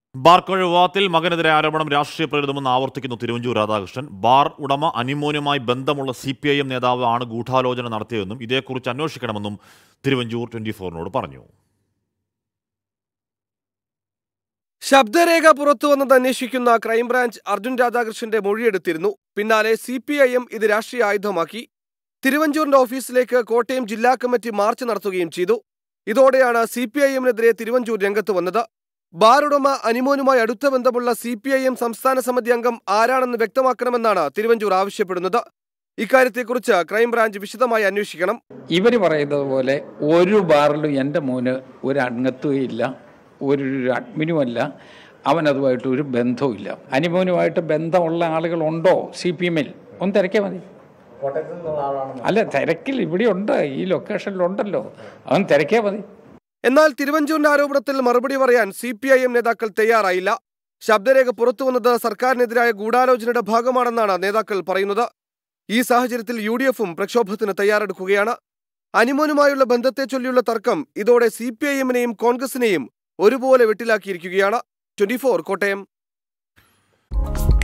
ബാർക്കോഴ വിവാദത്തിൽ മകനെതിരെ ആരോപണം രാഷ്ട്രീയ പ്രേരിതമെന്ന് ആവർത്തിക്കുന്നു തിരുവഞ്ചൂർ രാധാകൃഷ്ണൻ ബാർ ഉടമ അനിമോനുമായി ബന്ധമുള്ള സി പി ഐ എം നേതാവ് ആണ് ഗൂഢാലോചന നടത്തിയതെന്നും ഇതേക്കുറിച്ച് അന്വേഷിക്കണമെന്നും തിരുവഞ്ചൂർ ട്വന്റി ഫോറിനോട് പറഞ്ഞു ശബ്ദരേഖ പുറത്തു വന്നത് അന്വേഷിക്കുന്ന ക്രൈംബ്രാഞ്ച് അർജുൻ രാധാകൃഷ്ണന്റെ മൊഴിയെടുത്തിരുന്നു പിന്നാലെ സി പി ഐ എം ഇത് രാഷ്ട്രീയ ആയുധമാക്കി തിരുവഞ്ചൂരിന്റെ ഓഫീസിലേക്ക് കോട്ടയം ജില്ലാ കമ്മിറ്റി മാർച്ച് നടത്തുകയും ചെയ്തു ഇതോടെയാണ് സി പി ഐ എമ്മിനെതിരെ തിരുവഞ്ചൂർ രംഗത്ത് വന്നത് ബാർ ഉടമ അനിമോനുമായി അടുത്ത ബന്ധമുള്ള സി പി ഐ എം സംസ്ഥാന സമിതി അംഗം ആരാണെന്ന് വ്യക്തമാക്കണമെന്നാണ് തിരുവഞ്ചൂർ ആവശ്യപ്പെടുന്നത് ഇക്കാര്യത്തെക്കുറിച്ച് ക്രൈംബ്രാഞ്ച് വിശദമായി അന്വേഷിക്കണം ഇവർ പറയുന്നത് പോലെ ഒരു ബാറിലും എൻ്റെ മോന് ഒരു അംഗത്വമില്ല ഒരു അഡ്മിനുമല്ല അവൻ അതുമായിട്ട് ഒരു ബന്ധവുമില്ല അനിമോനുമായിട്ട് ബന്ധമുള്ള ആളുകളുണ്ടോ സി പി എമ്മിൽ ഒന്ന് തിരക്കിയാൽ മതി അല്ല തിരക്കിൽ ഇവിടെയുണ്ട് ഈ ലൊക്കേഷനിലുണ്ടല്ലോ അവൻ തിരക്കിയാൽ മതി എന്നാൽ തിരുവഞ്ചൂരിന്റെ ആരോപണത്തിൽ മറുപടി പറയാൻ സി പി ഐ എം നേതാക്കൾ തയ്യാറായില്ല ശബ്ദരേഖ പുറത്തുവന്നത് സർക്കാരിനെതിരായ ഗൂഢാലോചനയുടെ ഭാഗമാണെന്നാണ് നേതാക്കൾ പറയുന്നത് ഈ സാഹചര്യത്തിൽ യു ഡി എഫും പ്രക്ഷോഭത്തിന് തയ്യാറെടുക്കുകയാണ് അനിമോനുമായുള്ള ബന്ധത്തെ ചൊല്ലിയുള്ള തർക്കം ഇതോടെ സി പി ഐ എമ്മിനെയും കോൺഗ്രസിനെയും ഒരുപോലെ വെട്ടിലാക്കിയിരിക്കുകയാണ് ട്വന്റി കോട്ടയം